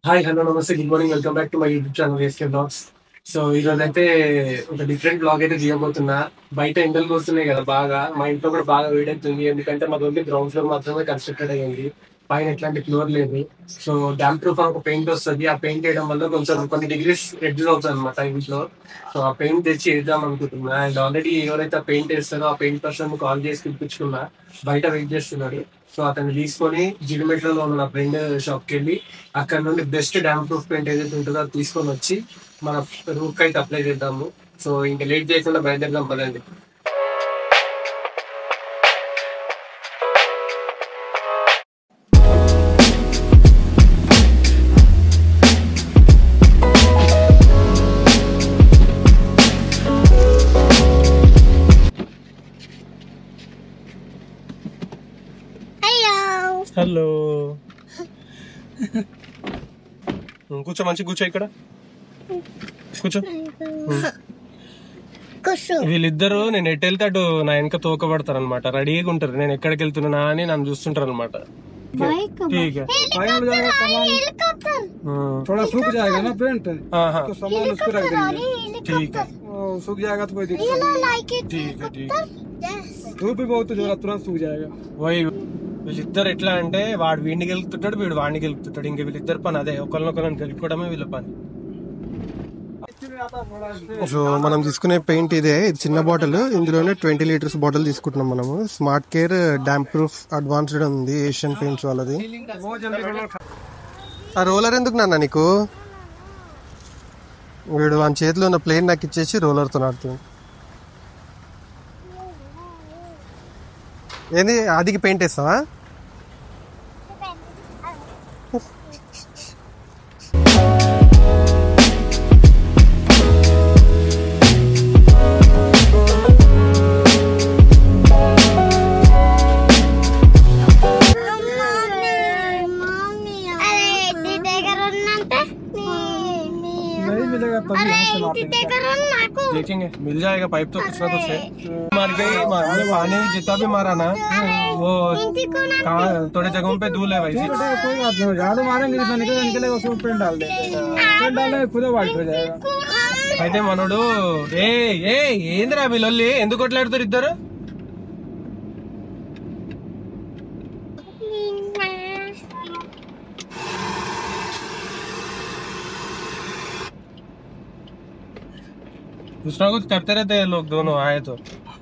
Hi hello నమస్తే good morning welcome back to my YouTube channel SK blogs so ఈరోజు అయితే ఒక different blog అయితే తీయబోతున్నా బయట ఎండలు పోస్తున్నాయి కదా బాగా మా ఇంట్లో కూడా బాగా వేడవుతుంది ఎందుకంటే మాది ఓన్లీ గ్రౌండ్ ఫ్లోర్ మాత్రమే కన్స్ట్రక్టెడ్ అయ్యింది పైన ఎట్లాంటి ఫ్లోర్ లేదు సో డ్యామ్ ప్రూఫ్ ఒక పెయింట్ వస్తుంది ఆ పెయింట్ వేయడం వల్ల కొంచెం కొన్ని డిగ్రీస్ రెడ్యూస్ అవుతుంది అనమాట ఇంట్లో సో ఆ పెయింట్ తెచ్చి వేద్దాం అనుకుంటున్నా అండ్ ఆల్రెడీ ఎవరైతే ఆ పెయింట్ వేస్తారో ఆ పెయింట్ పర్సన్ కాల్ చేసి పిలిపించుకున్నా బయట వెయిట్ చేస్తున్నాడు సో అతన్ని తీసుకొని జిడిమెట్లలో ఉన్న నా ఫ్రెండ్ షాప్కి వెళ్ళి అక్కడ నుండి బెస్ట్ డ్యామ్ ప్రూఫ్ పెయింట్ ఏదైతే ఉంటుందో అది తీసుకొని వచ్చి మన రూఫ్ అయితే అప్లై చేద్దాము సో ఇంకా లేట్ చేయకుండా బయలుదేరదాం పదండి హలో హలో కూర్చో మంచి కూర్చో ఇక్కడ కూర్చో కుసు వీళ్ళిద్దరు నేను ఎటు వెళ్తే అటు నా వెనక తోకబడతారు అనమాట రెడీగా ఉంటారు నేను ఎక్కడికి వెళ్తున్నా అని నన్ను చూస్తుంటారు అనమాట బైక్ हेलीकॉप्टर थोड़ा सूख जाएगा ना पेंट तो सामान उसको रख देंगे ठीक है वो सूख जाएगा तो कोई दिक्कत यू नो लाइक इट ठीक है ठीक यस नहीं धूप भी बहुत जोरा तुरंत सूख जाएगा వై వీళ్ళిద్దరు ఎట్లా అంటే వాడు వీడిని గెలుపుతుంటాడు వీడు వాడిని గెలుపుతుంటాడు ఇంకా వీళ్ళిద్దరు పని అదే ఒకరినొకరిని గెలుపుకోవడమే వీళ్ళ పని సో మనం తీసుకునే పెయింట్ ఇదే ఇది చిన్న బాటిల్ ఇందులోనే ట్వంటీ లీటర్స్ బాటిల్ తీసుకుంటున్నాం మనము smart care damp proof advanced ఉంది ఏషియన్ పెయింట్స్ వాళ్ళది ఆ రోలర్ ఎందుకు నాన్న నీకు వీడు వాని చేతిలో ఉన్న ప్లేన్ నాకు ఇచ్చేసి రోలర్తో ఆడుతుంది ఏంది అదికి పెయింట్ వేస్తావా అరే ఇంటి దగ్గర ఉన్నంటే नहीं मिलेगा तभी अरे यहाँ से इंటి लाते దగ్గర ఉన్న నాకు देखेंगे मिल जाएगा पाइप तो कुछ ना कुछ है मार गई मार हमने पानी जितना भी मारा ना वो ఇంటికి నా कहाँ थोड़े जगहों पे धूल है वैसे बेटा कोई बात नहीं झाड़ू मारेंगे जितना निकलेगा निकलेगा उसमें पेंट डाल देंगे पेंट डालने में खुद व्हाइट हो जाएगा అయితే మనోడు ఏ ఏ ఏందిరా వీళ్ళొల్లి ఎందుకు కొట్లాడుతారు ఇద్దరు कुछ ना कुछ करते रहते हैं लोग दोनों आए तो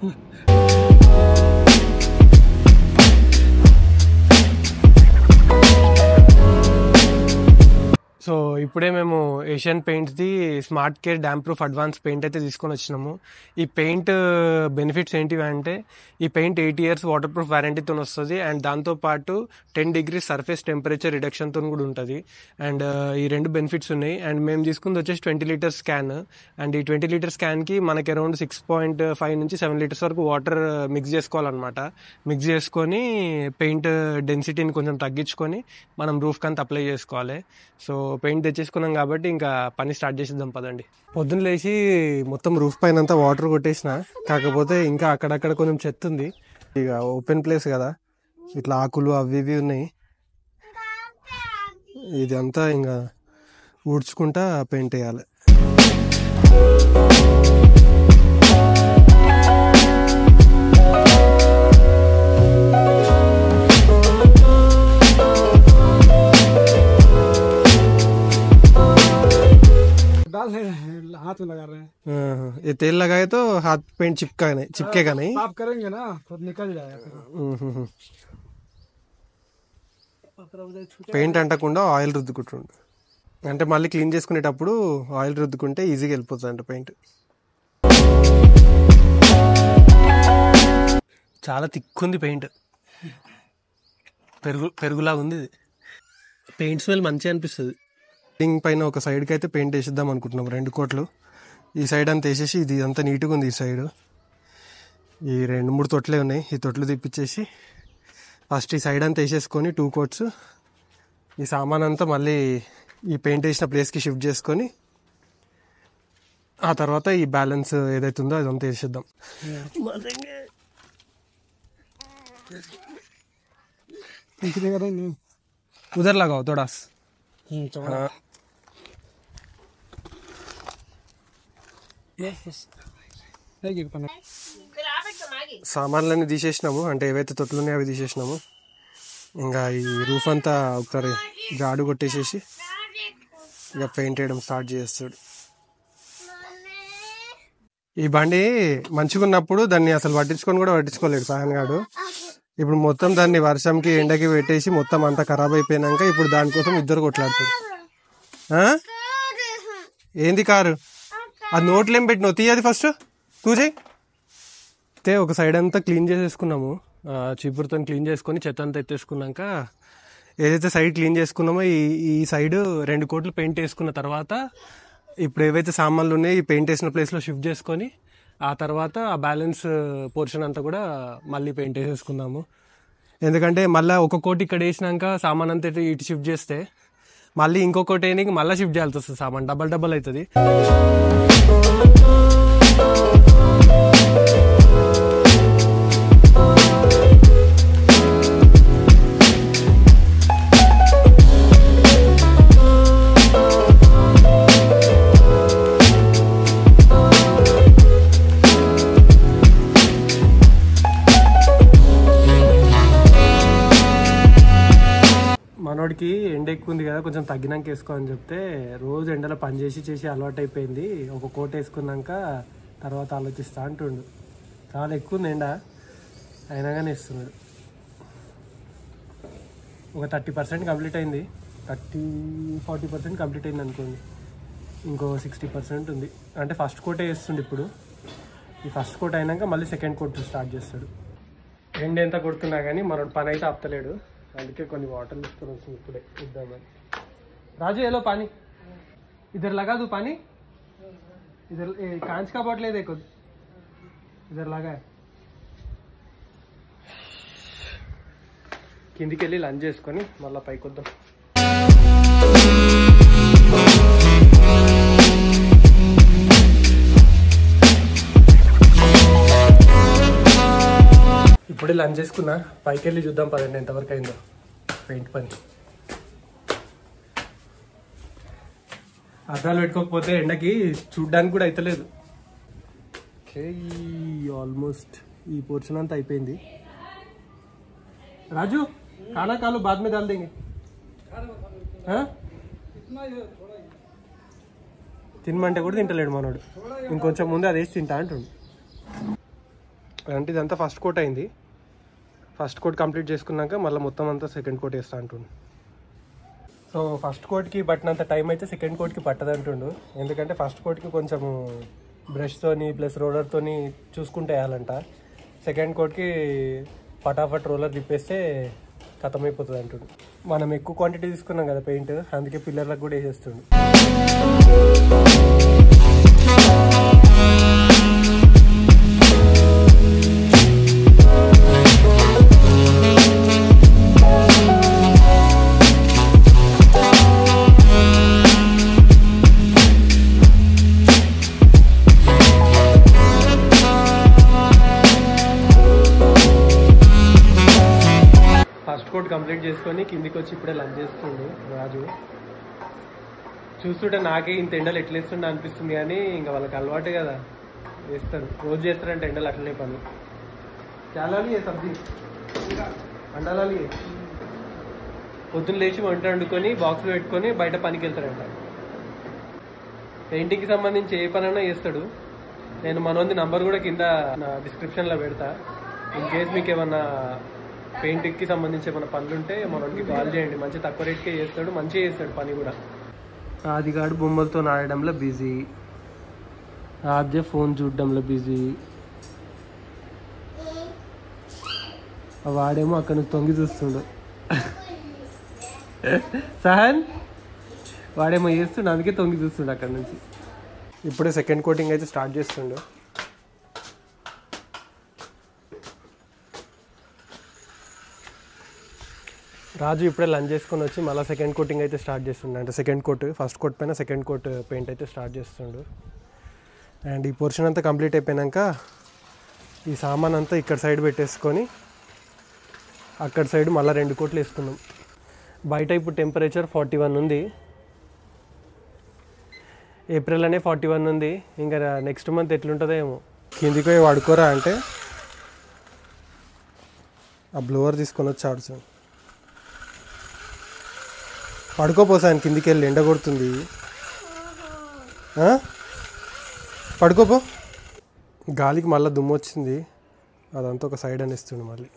సో ఇప్పుడే మేము ఏషియన్ పెయింట్స్ది smart care damp proof advance paint అయితే తీసుకొని వచ్చినాము ఈ పెయింట్ బెనిఫిట్స్ ఏంటివి అంటే ఈ paint eight years water proof వారంటీతో వస్తుంది అండ్ దాంతోపాటు టెన్ డిగ్రీ సర్ఫేస్ టెంపరేచర్ రిడక్షన్తో కూడా ఉంటుంది అండ్ ఈ రెండు బెనిఫిట్స్ ఉన్నాయి అండ్ మేము తీసుకుంది వచ్చేసి ట్వంటీ లీటర్స్ క్యాన్ అండ్ ఈ ట్వంటీ లీటర్స్ క్యాన్కి మనకి అరౌండ్ సిక్స్ పాయింట్ ఫైవ్ నుంచి సెవెన్ లీటర్స్ వరకు వాటర్ మిక్స్ చేసుకోవాలన్నమాట మిక్స్ చేసుకొని పెయింట్ డెన్సిటీని కొంచెం తగ్గించుకొని మనం రూఫ్ కంత అప్లై చేసుకోవాలి సో పెయింట్ తెచ్చేసుకున్నాం కాబట్టి ఇంకా పని స్టార్ట్ చేసేద్దాం పదండి పొద్దున్న లేచి మొత్తం రూఫ్ పైన అంతా వాటర్ కొట్టేసిన కాకపోతే ఇంకా అక్కడక్కడ కొంచెం చెత్త ఉంది ఇక ఓపెన్ ప్లేస్ కదా ఇట్లా ఆకులు అవి ఇవి ఉన్నాయి ఇదంతా ఇంకా ఊడ్చుకుంటా పెయింట్ వేయాలి डाल रहे हैं हाथ में लगा रहे हैं हाँ, ये तेल लगाए तो हाथ पेंट चिपका नहीं चिपकेगा नहीं साफ करेंगे ना तो निकल जाएगा फिर మ్మ్. పెయింట్ అంటకుండా ఆయిల్ రుద్దుకుంటుండు అంటే మళ్ళీ క్లీన్ చేసుకునేటప్పుడు ఆయిల్ రుద్దుకుంటే ఈజీగా వెళ్ళిపోతుంది అంట పెయింట్ చాలా తిక్కుంది పెయింట్ పెరుగు పెరుగులా ఉంది ఇది పెయింట్ స్మెల్ మంచిగా అనిపిస్తుంది బిల్డింగ్ పైన ఒక సైడ్కి అయితే పెయింట్ వేసిద్దాం అనుకుంటున్నాం రెండు కోట్లు ఈ సైడ్ అంతా వేసేసి ఇది అంతా నీట్గా ఉంది ఈ సైడ్ ఈ రెండు మూడు తొట్లే ఉన్నాయి ఈ తొట్లు తిప్పించేసి ఫస్ట్ ఈ సైడ్ అంతా వేసేసుకొని టూ కోట్స్ ఈ సామాన్ అంతా మళ్ళీ ఈ పెయింట్ వేసిన ప్లేస్కి షిఫ్ట్ చేసుకొని ఆ తర్వాత ఈ బ్యాలెన్స్ ఏదైతే ఉందో అదంతా వేసేద్దాం किसी जगह नहीं ఉదర్ लगाओ थोड़ा ఆ, సామాన్లన్నీ తీసేసినాము అంటే ఏవైతే తొట్లు ఉన్నాయో అవి తీసేసినాము ఇంకా ఈ రూఫ్ అంతా ఒకసారి జాడు కొట్టేసేసి ఇక పెయింట్ వేయడం స్టార్ట్ చేస్తాడు ఈ బండి మంచిగా ఉన్నప్పుడు దాన్ని అసలు పట్టించుకొని కూడా పట్టించుకోలేడు సహన్ గాడు ఇప్పుడు మొత్తం దాన్ని వర్షంకి ఎండకి పెట్టేసి మొత్తం అంతా ఖరాబ్ అయిపోయినాక ఇప్పుడు దానికోసం ఇద్దరు కొట్లాడుతారు ఆ? ఏంది కారు అది నోట్లు ఏం పెట్టినావు తీయది ఫస్ట్ కూజే అయితే ఒక సైడ్ అంతా క్లీన్ చేసేసుకున్నాము ఆ, చీపురుతో క్లీన్ చేసుకొని చెత్త అంతా ఎత్తేసుకున్నాక ఏదైతే సైడ్ క్లీన్ చేసుకున్నామో ఈ ఈ సైడ్ రెండు కోట్లు పెయింట్ వేసుకున్న తర్వాత ఇప్పుడు ఏవైతే సామాన్లు ఉన్నాయో ఈ పెయింట్ వేసిన ప్లేస్లో షిఫ్ట్ చేసుకొని ఆ తర్వాత ఆ బ్యాలెన్స్ పోర్షన్ అంతా కూడా మళ్ళీ పెయింట్ వేసేసుకుందాము ఎందుకంటే మళ్ళీ ఒక కోటి ఇక్కడ వేసినాక సామాన్ అంతా ఇటు- ఇటు షిఫ్ట్ చేస్తే మళ్ళీ ఇంకో కోటి వేయడానికి మళ్ళీ షిఫ్ట్ చేయాల్సి వస్తుంది సామాన్ డబల్ డబల్ అవుతుంది మనోడికి ఎండ ఎక్కువ ఉంది కదా కొంచెం తగ్గినాక వేసుకో అని చెప్తే రోజు ఎండలో పని చేసి చేసి అలవాటు అయిపోయింది ఒక కోట్ వేసుకున్నాక తర్వాత ఆలోచిస్తా అంటుండు చాలా ఎక్కువ ఉంది ఎండ అయినా కానీ వేస్తున్నాడు ఒక థర్టీ పర్సెంట్ కంప్లీట్ అయింది థర్టీ ఫార్టీ పర్సెంట్ కంప్లీట్ అయింది అనుకోండి ఇంకో సిక్స్టీ పర్సెంట్ ఉంది అంటే ఫస్ట్ కోటే వేస్తుండు ఇప్పుడు ఈ ఫస్ట్ కోట్ అయినాక మళ్ళీ సెకండ్ కోట్ స్టార్ట్ చేస్తాడు ఎండ ఎంత కొడుతున్నా కానీ మనోడు పని అయితే ఆపుతలేడు అందుకే కొన్ని వాటర్ తీసుకొని వచ్చింది ఇప్పుడే ఇద్దామని రాజు ఏలో పానీ ఇద్దరు లగా తూ పానీ ఇద్దరు కాంచ్ का बॉटल देखो ఇద్దరు లగా కిందికి వెళ్ళి లంచ్ చేసుకొని మళ్ళీ పైకి వద్దాం ఇప్పుడే లంచ్ చేసుకున్నా పైకి వెళ్ళి చూద్దాం పదండి ఎంతవరకు అయిందో పెయింట్ పని అద్దాలు పెట్టుకోకపోతే ఎండకి చూడ్డానికి కూడా అయితలేదు ఓకే ఆల్మోస్ట్ ఈ పోర్షన్ అంతా అయిపోయింది రాజు खाना खा लो बाद में डाल देंगे हाँ? తినమంటే కూడా తింటలేడు మనోడు ఇంకొంచెం ముందు అది వేసి తింటా అంటుండు అంటే ఇదంతా ఫస్ట్ కోట్ అయింది ఫస్ట్ కోట్ కంప్లీట్ చేసుకున్నాక మళ్ళీ మొత్తం అంతా సెకండ్ కోట్ వేస్తా అంటుండు సో ఫస్ట్ కోట్కి పట్టినంత టైం అయితే సెకండ్ కోట్కి పట్టదు అంటుండు ఎందుకంటే ఫస్ట్ కోట్కి కొంచెము బ్రష్తోని ప్లస్ రోలర్తోని చూసుకుంటే వేయాలంట సెకండ్ కోట్కి ఫటాఫట్ రోలర్ తిప్పేస్తే ఖతమైపోతుంది అంటుండు మనం ఎక్కువ క్వాంటిటీ తీసుకున్నాం కదా పెయింట్ అందుకే పిల్లర్లకు కూడా వేసేస్తుండు ఫస్ట్ కోట్ కంప్లీట్ చేసుకొని కిందికి వచ్చి ఇప్పుడే లంచ్ చేస్తుండు రాజు చూస్తుంటే నాకే ఇంత ఎండలు ఎట్లా వేస్తుండే అనిపిస్తుంది కానీ ఇంకా వాళ్ళకి అలవాటే కదా వేస్తారు రోజు చేస్తారంటే ఎండలు అట్లనే పని చాలాలి ఏ సబ్జీ అండాలి పొద్దున్న లేచి వంట వండుకొని బాక్స్లో పెట్టుకొని బయట పనికి వెళ్తారంట పెయింటింగ్కి సంబంధించి ఏ పనైనా చేస్తాడు నేను మనోంది నంబర్ కూడా కింద నా డిస్క్రిప్షన్లో పెడతా ఇన్ కేస్ మీకు ఏమన్నా పెయింటింగ్కి సంబంధించి ఏమైనా పనులు ఉంటే మనోడికి కాల్ చేయండి మంచి తక్కువ రేట్కే చేస్తాడు మంచిగా చేస్తాడు పని కూడా ఆదిగాడు బొమ్మలతో ఆడడంలో బిజీ ఆద్య ఫోన్ చూడడంలో బిజీ వాడేమో అక్కడ నుంచి తొంగి చూస్తుండు సహన్ వాడేమో చేస్తుండు అందుకే తొంగి చూస్తుండు అక్కడ నుంచి ఇప్పుడే సెకండ్ కోటింగ్ అయితే స్టార్ట్ చేస్తుండు రాజు ఇప్పుడే లంచ్ చేసుకొని వచ్చి మళ్ళీ సెకండ్ కోటింగ్ అయితే స్టార్ట్ చేస్తుండు అంటే సెకండ్ కోట్ ఫస్ట్ కోట్ పైన సెకండ్ కోట్ పెయింట్ అయితే స్టార్ట్ చేస్తుండు అండ్ ఈ పోర్షన్ అంతా కంప్లీట్ అయిపోయాక ఈ సామాన్ అంతా ఇక్కడ సైడ్ పెట్టేసుకొని అక్కడ సైడ్ మళ్ళీ రెండు కోట్లు వేసుకున్నాం బయట ఇప్పుడు టెంపరేచర్ ఫార్టీ వన్ ఉంది ఏప్రిల్ అనే ఫార్టీ వన్ ఉంది ఇంకా నెక్స్ట్ మంత్ ఎట్లుంటుందో ఏమో కిందికి పోయి వాడుకోరా అంటే ఆ బ్లోవర్ తీసుకొని వచ్చి ఆడుచు పడుకోపోసాను కిందికి వెళ్ళి ఎండ కొడుతుంది ఆ? పడుకోపో గాలికి మళ్ళీ దుమ్ము వచ్చింది అదంతా ఒక సైడ్ అనిస్తుంది మళ్ళీ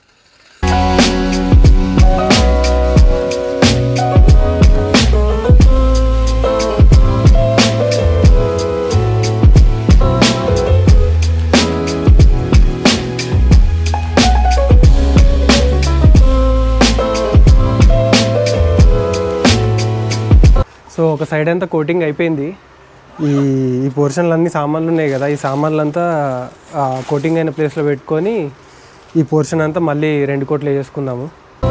సో ఒక సైడ్ అంతా కోటింగ్ అయిపోయింది ఈ ఈ పోర్షన్లు అన్ని సామాన్లు ఉన్నాయి కదా ఈ సామాన్లు అంతా ఆ కోటింగ్ అయిన ప్లేస్లో పెట్టుకొని ఈ పోర్షన్ అంతా మళ్ళీ రెండు కోట్లు వేసుకుందాము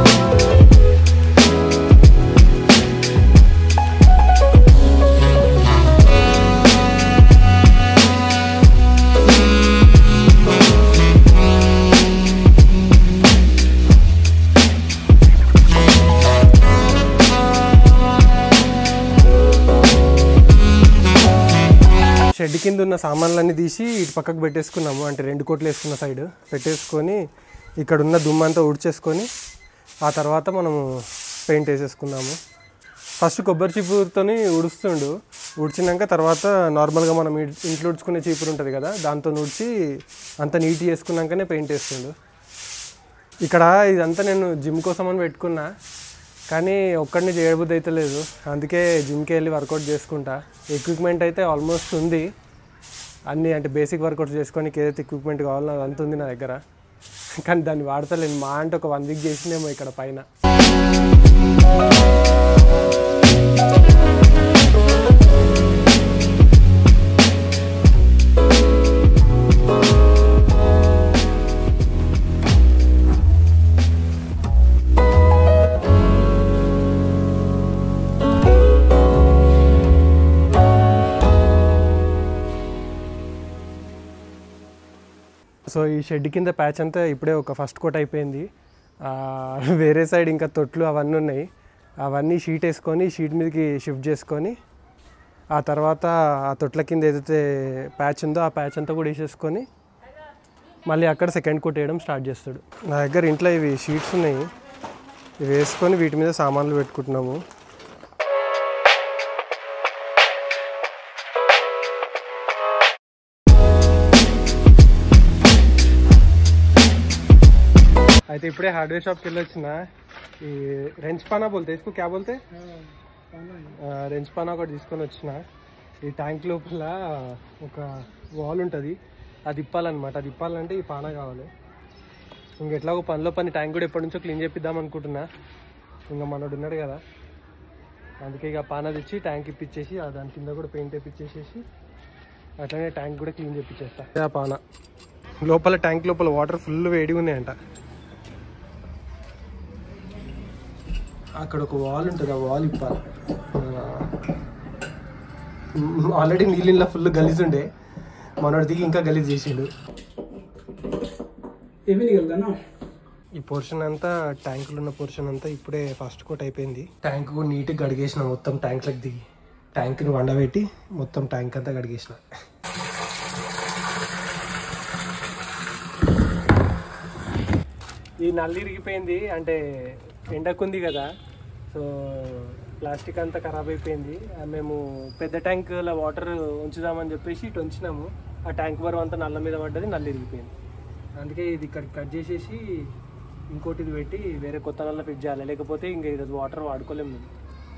షెడ్ కింద ఉన్న సామాన్లన్నీ తీసి ఇటు పక్కకు పెట్టేసుకున్నాము అంటే రెండు కోట్లు వేసుకున్న సైడ్ పెట్టేసుకొని ఇక్కడ ఉన్న దుమ్మంతా ఉడిచేసుకొని ఆ తర్వాత మనము పెయింట్ వేసేసుకుందాము ఫస్ట్ కొబ్బరి చీపురుతోని ఉడుస్తుండు ఉడిచినాక తర్వాత నార్మల్గా మనం ఇ- ఇంట్లో ఉడుచుకునే చీపురు ఉంటుంది కదా దాంతో ఉడిచి అంత నీట్ చేసుకున్నాకనే పెయింట్ వేస్తుండు ఇక్కడ ఇదంతా నేను జిమ్ కోసం అని పెట్టుకున్నా కానీ ఒక్కడిని చేయబుద్ధి అయితే లేదు అందుకే జిమ్కి వెళ్ళి వర్కౌట్ చేసుకుంటా ఎక్విప్మెంట్ అయితే ఆల్మోస్ట్ ఉంది అన్నీ అంటే బేసిక్ వర్కౌట్స్ చేసుకోనికి ఏదైతే ఎక్విప్మెంట్ కావాలో అదంతా ఉంది నా దగ్గర కానీ దాన్ని వాడతలేను మా అంటే ఒక వన్ వీక్ చేసినేమో ఇక్కడ పైన సో ఈ షెడ్ కింద ప్యాచ్ అంతా ఇప్పుడే ఒక ఫస్ట్ కోట్ అయిపోయింది ఆ, వేరే సైడ్ ఇంకా తొట్లు అవన్నీ ఉన్నాయి అవన్నీ షీట్ వేసుకొని షీట్ మీదకి షిఫ్ట్ చేసుకొని ఆ తర్వాత ఆ తొట్ల కింద ఏదైతే ప్యాచ్ ఉందో ఆ ప్యాచ్ అంతా కూడా వేసేసుకొని మళ్ళీ అక్కడ సెకండ్ కోట్ వేయడం స్టార్ట్ చేస్తాడు నా దగ్గర ఇంట్లో ఇవి షీట్స్ ఉన్నాయి ఇవి వేసుకొని వీటి మీద సామాన్లు పెట్టుకుంటున్నాము అయితే ఇప్పుడే హార్డ్వేర్ షాప్కి వెళ్ళి వచ్చిన ఈ రెంచ్ పానా బోల్తే ఇసుకు క్యా బోల్తే ఆ, రెంచ్ పానా ఒకటి తీసుకొని వచ్చిన ఈ ట్యాంక్ లోపల ఒక వాల్ ఉంటుంది అది ఇప్పాలన్నమాట అది ఇప్పాలంటే ఈ పానా కావాలి ఇంక ఎట్లాగో పనిలో పని ట్యాంక్ కూడా ఎప్పటి నుంచో క్లీన్ చేపిద్దాం అనుకుంటున్నా ఇంకా మనోడు ఉన్నాడు కదా అందుకే ఇక పానా తెచ్చి ట్యాంక్ ఇప్పించేసి ఆ దాని కింద కూడా పెయింట్ వేపించేసేసి అట్లనే ట్యాంక్ కూడా క్లీన్ చేపించేస్తా అదే ఆ పానా లోపల ట్యాంక్ లోపల వాటర్ ఫుల్ వేడిగా ఉన్నాయంట అక్కడ ఒక వాల్ ఉంటుంది ఆ వాల్ ఇప్పాలి ఆల్రెడీ నీళ్ళ ఫుల్ గలీజ్ ఉండే మనోడి దిగి ఇంకా గలీజ్ చేసిండు ये भी निकल गया ना ఈ పోర్షన్ అంతా ట్యాంకులో ఉన్న పోర్షన్ అంతా ఇప్పుడే ఫస్ట్ కోట్ అయిపోయింది ట్యాంక్ కూడా నీట్గా గడిగేసిన మొత్తం ట్యాంక్లకు దిగి ట్యాంక్ని వండబెట్టి మొత్తం ట్యాంక్ అంతా గడిగేసిన ఈ నల్లి ఇరిగిపోయింది అంటే ఎండకుంది కదా సో ప్లాస్టిక్ అంతా ఖరాబ్ అయిపోయింది ఆ మేము పెద్ద ట్యాంకుల వాటర్ ఉంచుదామని చెప్పేసి ఇటు ఉంచినాము ఆ ట్యాంక్ బరువు అంతా నల్ల మీద పడ్డది నల్లి ఇరిగిపోయింది అందుకే ఇది ఇక్కడ కట్ చేసేసి ఇంకోటి ఇది పెట్టి వేరే కొత్త నల్ల ఫిట్ చేయాలి లేకపోతే ఇంకా ఇది వాటర్ వాడుకోలేము మేము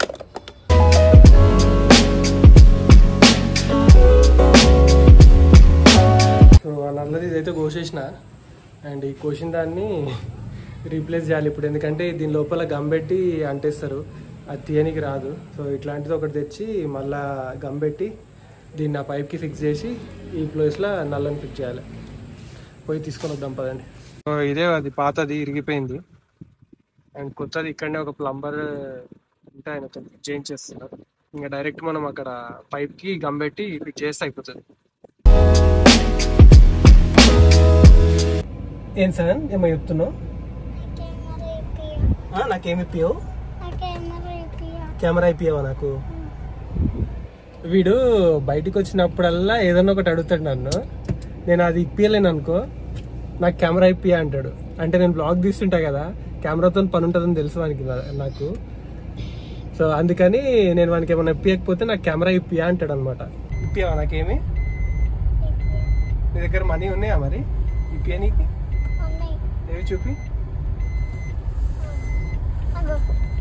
సో ఆ నల్లది ఇదైతే కోసేసిన అండ్ ఈ కోసిన దాన్ని రీప్లేస్ చేయాలి ఇప్పుడు ఎందుకంటే దీని లోపల గమ్ పెట్టి అంటేస్తారు అది తీయనికి రాదు సో ఇట్లాంటిది ఒకటి తెచ్చి మళ్ళా గమ్ పెట్టి దీన్ని ఆ పైప్కి ఫిక్స్ చేసి ఈ ప్లేస్లో నల్లని ఫిక్స్ చేయాలి పోయి తీసుకొని వద్దాం పదండి సో ఇదే అది పాతది ఇరిగిపోయింది అండ్ కొత్తది ఇక్కడనే ఒక ప్లంబర్ ఉంటే ఆయన చేంజ్ చేస్తున్నారు ఇంకా డైరెక్ట్ మనం అక్కడ పైప్కి గమ్ పెట్టి ఫిక్స్ చేస్తే అయిపోతుంది ఏం సార్ ఏమో చెప్తున్నావు నాకేమి ఇప్పియవు కెమెరా ఇప్పియావా నాకు వీడు బయటికి వచ్చినప్పుడల్లా ఏదైనా ఒకటి అడుగుతాడు నన్ను నేను అది ఇప్పియలేను అనుకో నాకు కెమెరా ఇప్పియా అంటాడు అంటే నేను బ్లాగ్ తీస్తుంటా కదా కెమెరాతో పని ఉంటుందని తెలుసు వానికి నా- నాకు సో అందుకని నేను వానికి ఏమైనా ఇప్పియకపోతే నాకు కెమెరా ఇప్పియా అంటాడు అనమాట ఇప్పియావా నాకేమి నీ దగ్గర మనీ ఉన్నాయా మరి ఇప్పియా నీకు ఉన్నాయి ఏవి చూపి అగో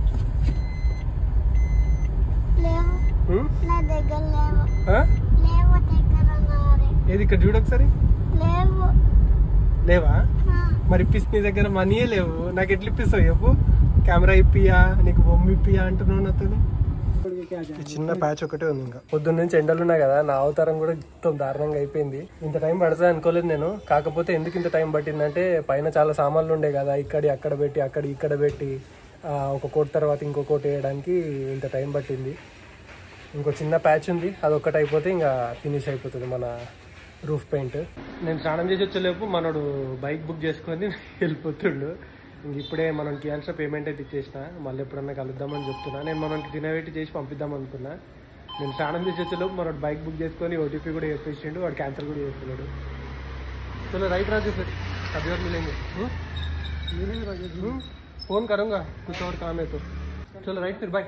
లేవు ఉం? నా దగ్గర లేవు ఆ? లేవు దగ్గర నారే ఏది ఇక్కడ చూడు ఒకసారి లేవు లేవా ఆ, మరి ఇప్పిస్ నీ దగ్గర మనీయే లేవు నాకు ఎట్లా ఇప్పిస్తావు చెప్పు కెమెరా ఇప్పియా నీకు బొమ్మ ఇప్పియా అంటున్నావు నాతో ఈ చిన్న ప్యాచ్ ఒకటే ఉంది ఇంకా పొద్దున్న నుంచి ఎండలు ఉన్నాయి కదా నా అవతారం కూడా మొత్తం దారుణంగా అయిపోయింది ఇంత టైం పడుతుంది అనుకోలేదు నేను కాకపోతే ఎందుకు ఇంత టైం పట్టిందంటే పైన చాలా సామాన్లు ఉండే కదా ఇక్కడి అక్కడ పెట్టి అక్కడ ఇక్కడ పెట్టి ఆ, ఒక కోట్ తర్వాత ఇంకో కోట్ వేయడానికి ఇంత టైం పట్టింది ఇంకో చిన్న ప్యాచ్ ఉంది అది ఒక్కటి అయిపోతే ఇంకా ఫినిష్ అయిపోతుంది మన రూఫ్ పెయింట్ నేను స్నానం చేసి వచ్చేలోపు మనోడు బైక్ బుక్ చేసుకొని వెళ్ళిపోతుండు ఇంక ఇప్పుడే మనం ఇవ్వాల్సిన పేమెంట్ అయితే ఇచ్చేసిన మళ్ళీ ఎప్పుడన్నా కలుద్దామని చెప్తున్నా నేను మనకి తినబెట్టి చేసి పంపిద్దాం అనుకున్నా నేను స్నానం చేసి వచ్చేలోపు మనోడు బైక్ బుక్ చేసుకొని ఓటీపీ కూడా చెప్పేసిండు వాడు క్యాన్సిల్ కూడా చేస్తున్నాడు చలో రైట్ రాజు फिर अभी और मिलेंगे हम्म? हम्म? फोन करूंगा कुछ और काम है तो चलो राइट फिर बाय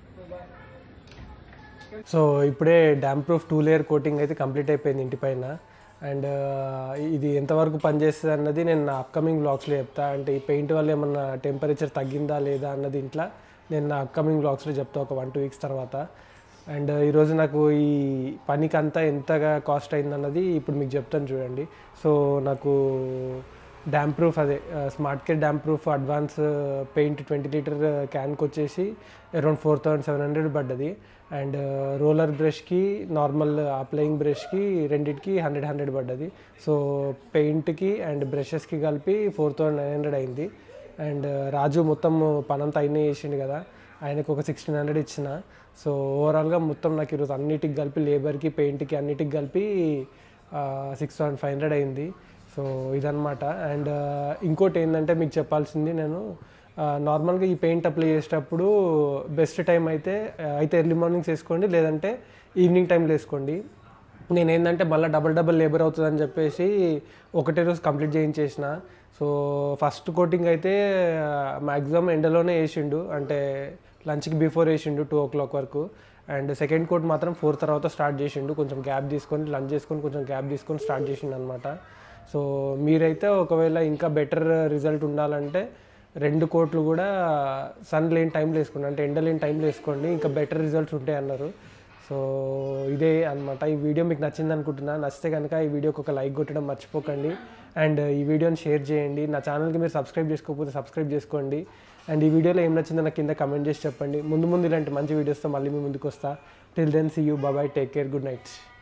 సో ఇప్పుడే damp proof two layer coating అయితే కంప్లీట్ అయిపోయింది ఇంటి పైన అండ్ ఇది ఎంతవరకు పనిచేస్తుంది అన్నది నేను నా అప్కమింగ్ బ్లాగ్స్లో చెప్తా అంటే ఈ పెయింట్ వల్ల ఏమన్నా టెంపరేచర్ తగ్గిందా లేదా అన్నది ఇంట్లో నేను నా అప్కమింగ్ బ్లాగ్స్లో చెప్తా ఒక వన్ టూ వీక్స్ తర్వాత అండ్ ఈరోజు నాకు ఈ పనికి అంతా ఎంతగా కాస్ట్ అయిందన్నది ఇప్పుడు మీకు చెప్తాను చూడండి సో నాకు డ్యామ్ ప్రూఫ్ అదే smart care damp proof advance paint twenty litre క్యాన్కి వచ్చేసి around four thousand seven hundred పడ్డది అండ్ రోలర్ బ్రష్కి నార్మల్ అప్లయింగ్ బ్రష్కి రెండిటికి హండ్రెడ్ హండ్రెడ్ పడ్డది సో పెయింట్కి అండ్ బ్రషెస్కి కలిపి ఫోర్ థౌసండ్ నైన్ హండ్రెడ్ అయింది అండ్ రాజు మొత్తం పనంతా అయినా చేసిండు కదా ఆయనకు ఒక సిక్స్టీన్ హండ్రెడ్ ఇచ్చిన సో ఓవరాల్గా మొత్తం నాకు ఈరోజు అన్నిటికి కలిపి లేబర్కి పెయింట్కి అన్నిటికి కలిపి సిక్స్ థౌసండ్ ఫైవ్ హండ్రెడ్ అయింది సో ఇదనమాట అండ్ ఇంకోటి ఏంటంటే మీకు చెప్పాల్సింది నేను నార్మల్గా ఈ పెయింట్ అప్లై చేసేటప్పుడు బెస్ట్ టైం అయితే ఆ, అయితే ఎర్లీ మార్నింగ్స్ వేసుకోండి లేదంటే ఈవినింగ్ టైంలో వేసుకోండి నేను ఏంటంటే మళ్ళీ డబల్ డబల్ లేబర్ అవుతుందని చెప్పేసి ఒకటే రోజు కంప్లీట్ చేయించేసిన సో ఫస్ట్ కోటింగ్ అయితే మ్యాక్సిమం ఎండలోనే వేసిండు అంటే లంచ్కి బిఫోర్ వేసిండు టూ ఓ క్లాక్ వరకు అండ్ సెకండ్ కోట్ మాత్రం ఫోర్ తర్వాత స్టార్ట్ చేసిండు కొంచెం గ్యాప్ తీసుకొని లంచ్ చేసుకొని కొంచెం గ్యాప్ తీసుకొని స్టార్ట్ చేసిండు అనమాట సో మీరైతే ఒకవేళ ఇంకా బెటర్ రిజల్ట్ ఉండాలంటే రెండు కోట్లు కూడా సన్ లేని టైంలో వేసుకోండి అంటే ఎండ లేని టైంలో వేసుకోండి ఇంకా బెటర్ రిజల్ట్స్ ఉంటాయి అన్నారు సో ఇదే అనమాట ఈ వీడియో మీకు నచ్చింది అనుకుంటున్నా నచ్చితే కనుక ఈ వీడియోకి ఒక లైక్ కొట్టడం మర్చిపోకండి అండ్ ఈ వీడియోని షేర్ చేయండి నా ఛానల్కి మీరు సబ్స్క్రైబ్ చేసుకోకపోతే సబ్స్క్రైబ్ చేసుకోండి అండ్ ఈ వీడియోలో ఏం నచ్చిందో నాకు కింద కమెంట్ చేసి చెప్పండి ముందు ముందు ఇలాంటి మంచి వీడియోస్తో మళ్ళీ మీ ముందుకు వస్తా till then see you bye bye take care good night